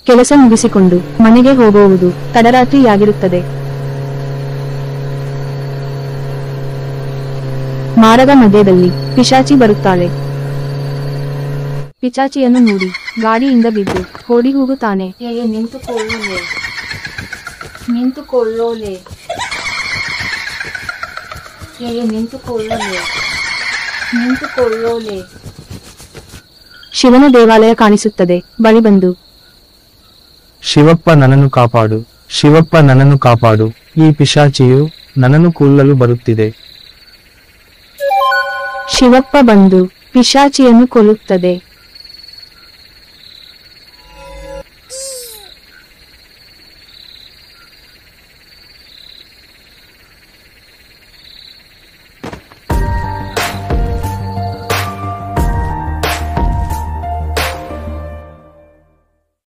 ಕೆಲಸ ಮುಗಿಸಿಕೊಂಡು ಮನೆಗೆ ಹೋಗುವುದು ತಡರಾತ್ರಿಯಾಗಿರುತ್ತದೆ ಮಾರದ ಮಧ್ಯದಲ್ಲಿ ಪಿಶಾಚಿ ಬರುತ್ತಾಳೆ ಪಿಚಾಚಿಯನ್ನು ನೋಡಿ ಗಾಡಿಯಿಂದ ಬಿದ್ದು ಓಡಿ ಹೋಗುತ್ತಾನೆ ಏ ನಿಂತುಕೊಳ್ಳೋಲೆ ನಿಂತುಕೊಳ್ಳೋಲೆ ಏ ನಿಂತುಕೊಳ್ಳೋಲೆ ನಿಂತುಕೊಳ್ಳೋಲೆ ಶಿವನ ದೇವಾಲಯ ಕಾಣಿಸುತ್ತದೆ ಬಳಿ ಬಂದು ಶಿವಪ್ಪ ನನ್ನನ್ನು ಕಾಪಾಡು ಶಿವಪ್ಪ ನನ್ನನ್ನು ಕಾಪಾಡು ಈ ಪಿಶಾಚಿಯು ನನ್ನನ್ನು ಕೊಲ್ಲಲು ಬರುತ್ತಿದೆ ಶಿವಪ್ಪ ಬಂದು ಪಿಶಾಚಿಯನ್ನು ಕೊಲ್ಲುತ್ತದೆ